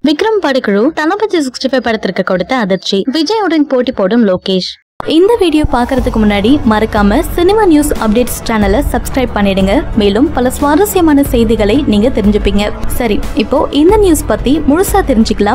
விக்ரம் படக்குழு தளபதி sixty five படத்திற்கு கொடுத்த அதிர்ச்சி விஜயுடன் போட்டி போடும் லோகேஷ் இந்த வீடியோ பார்க்கறதுக்கு முன்னாடி மறக்காம சினிமா நியூஸ் அப்டேட்ஸ் சேனலை சப்ஸ்கிரைப் பண்ணிடுங்க மேலும் பல சுவாரஸ்யமான செய்திகளை நீங்க தெரிஞ்சுப்பீங்க சரி இப்போ இந்த நியூஸ் பத்தி முழுசா தெரிஞ்சுக்கலாம்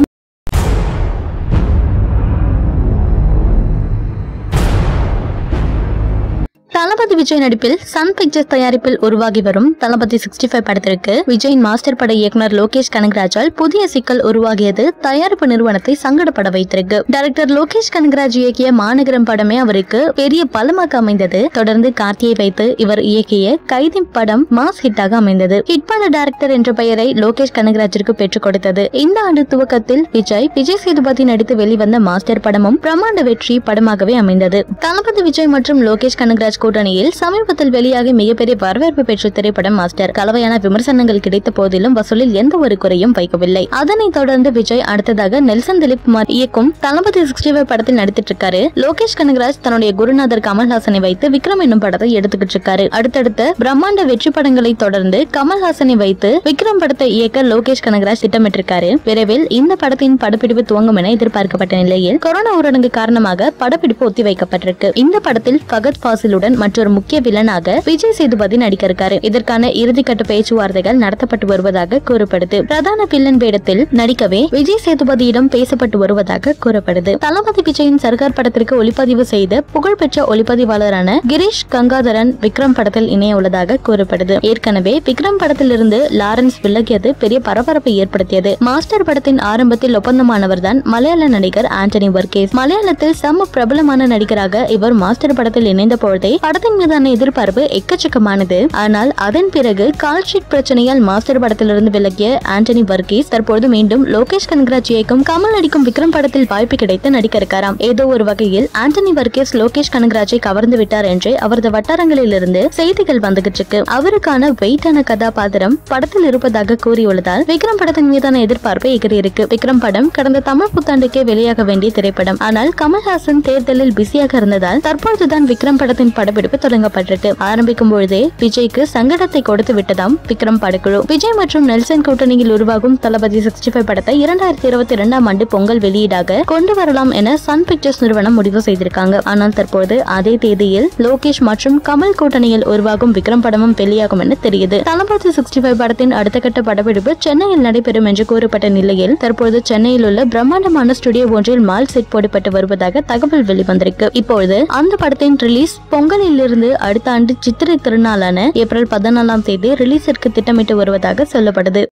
தளபதி விஜய் நடிப்பில் சன் பிக்சர்ஸ் தயாரிப்பில் உருவாகி வரும் தளபதி சிக்ஸ்டி ஃபைவ் படத்திற்கு விஜயின் மாஸ்டர் பட இயக்குனர் லோகேஷ் கனகராஜால் புதிய சிக்கல் உருவாகியது தயாரிப்பு நிறுவனத்தை சங்கடப்பட வைத்திருக்கு டைரக்டர் லோகேஷ் கனகராஜ் இயக்கிய மாநகரம் படமே அவருக்கு பெரிய பலமாக அமைந்தது தொடர்ந்து கார்த்தியை வைத்து இவர் இயக்கிய கைதி படம் மாஸ் ஹிட்டாக அமைந்தது ஹிட் பட டைரக்டர் என்ற பெயரை லோகேஷ் கனகராஜிற்கு பெற்றுக் கொடுத்தது இந்த ஆண்டு துவக்கத்தில் விஜய் விஜய் சேதுபதி நடித்து வெளிவந்த மாஸ்டர் படமும் பிரம்மாண்ட வெற்றி படமாகவே அமைந்தது தளபதி விஜய் மற்றும் லோகேஷ் கனகராஜ் கூட்டணியில் சமீபத்தில் வெளியாகி மிகப்பெரிய வரவேற்பு பெற்ற திரைப்படம் மாஸ்டர் கலவையான விமர்சனங்கள் கிடைத்த போதிலும் வசூலில் எந்த ஒரு குறையும் வைக்கவில்லை அதனைத் தொடர்ந்து விஜய் அடுத்ததாக நெல்சன் திலீப் குமார் இயக்கும் தளபதி சிக்ஸ்டி ஃபைவ் படத்தில் நடித்திட்டு இருக்காரு லோகேஷ் கனகராஜ் தன்னுடைய குருநாதர் கமல்ஹாசனை வைத்து விக்ரம் என்னும் படத்தை எடுத்துக்கிட்டு இருக்காரு அடுத்தடுத்த பிரம்மாண்ட வெற்றி படங்களை தொடர்ந்து கமல்ஹாசனை வைத்து விக்ரம் படத்தை இயக்க லோகேஷ் கனகராஜ் திட்டமிட்டிருக்காரு விரைவில் இந்த படத்தின் படப்பிடிப்பு துவங்கும் என எதிர்பார்க்கப்பட்ட நிலையில் கொரோனா ஊரடங்கு காரணமாக படப்பிடிப்பு ஒத்திவைக்கப்பட்டிருக்கு இந்த படத்தில் ஃபகத் ஃபாசிலுடன் மற்றொரு முக்கிய வில்லனாக விஜய் சேதுபதி நடிக்க இருக்காரு இதற்கான இறுதிக்கட்ட பேச்சுவார்த்தைகள் நடத்தப்பட்டு வருவதாக கூறப்படுது பிரதான வில்லன் வேடத்தில் நடிக்கவே விஜய் சேதுபதியிடம் பேசப்பட்டு வருவதாக கூறப்படுது தளபதி விஜயின் சர்கார் படத்திற்கு ஒளிப்பதிவு செய்த புகழ்பெற்ற ஒளிப்பதிவாளரான கிரீஷ் கங்காதரன் விக்ரம் படத்தில் இணைய உள்ளதாக கூறப்படுது ஏற்கனவே விக்ரம் படத்திலிருந்து லாரன்ஸ் விலகியது பெரிய பரபரப்பை ஏற்படுத்தியது மாஸ்டர் படத்தின் ஆரம்பத்தில் ஒப்பந்தமானவர் தான் மலையாள நடிகர் ஆண்டனி வர்கேஸ் மலையாளத்தில் செம்ம பிரபலமான நடிகராக இவர் மாஸ்டர் படத்தில் இணைந்த பொழுதே படத்தின் மீதான எதிர்பார்ப்பு எக்கச்சக்கமானது ஆனால் அதன் பிறகு கால்ஷீட் பிரச்சனையால் மாஸ்டர் படத்திலிருந்து விலகிய ஆண்டனி வர்கீஸ் தற்போது மீண்டும் லோகேஷ் கனகராஜ் இயக்கும் கமல் நடிக்கும் விக்ரம் படத்தில் வாய்ப்பு கிடைத்து நடிக்க இருக்காராம் ஏதோ ஒரு வகையில் ஆண்டனி வர்கீஸ் லோகேஷ் கனகராஜை கவர்ந்து விட்டார் என்று அவரது வட்டாரங்களிலிருந்து செய்திகள் வந்துகிட்டு இருக்கு அவருக்கான வெயிட்டான கதாபாத்திரம் படத்தில் இருப்பதாக கூறியுள்ளதால் விக்ரம் படத்தின் மீதான எதிர்பார்ப்பு எகிரி இருக்கு விக்ரம் படம் கடந்த தமிழ் புத்தாண்டுக்கே வெளியாக வேண்டிய திரைப்படம் ஆனால் கமல்ஹாசன் தேர்தலில் பிஸியாக இருந்ததால் தற்பொழுதுதான் விக்ரம் படத்தின் படப்பிடிப்பு தொடங்கப்பட்டிருக்கு ஆரம்பிக்கும் பொழுதே விஜய்க்கு சங்கடத்தை கொடுத்து விட்டதாம் விக்ரம் படக்குழு விஜய் மற்றும் நெல்சன் கூட்டணியில் உருவாகும் தளபதி சிக்ஸ்டி ஃபைவ் படத்தை இரண்டாயிரத்தி இருபத்தி இரண்டாம் ஆண்டு பொங்கல் வெளியீடாக கொண்டு வரலாம் என சன் பிக்சர்ஸ் நிறுவனம் முடிவு செய்திருக்காங்க ஆனால் தற்போது அதே தேதியில் லோகேஷ் மற்றும் கமல் கூட்டணியில் உருவாகும் விக்ரம் படமும் வெளியாகும் என தெரியுது தளபதி சிக்ஸ்டி ஃபைவ் படத்தின் அடுத்த கட்ட படப்பிடிப்பு சென்னையில் நடைபெறும் என்று கூறப்பட்ட நிலையில் தற்போது சென்னையில் உள்ள பிரம்மாண்டமான ஸ்டுடியோ ஒன்றில் மால் செட் போடப்பட்டு வருவதாக தகவல் வெளிவந்திருக்கு இப்பொழுது அந்த படத்தின் ரிலீஸ் பொங்கலில் இருந்து அடுத்த ஆண்டு சித்திரை திருநாளான ஏப்ரல் பதினாலாம் தேதி ரிலீஸிற்கு திட்டமிட்டு வருவதாக சொல்லப்படுது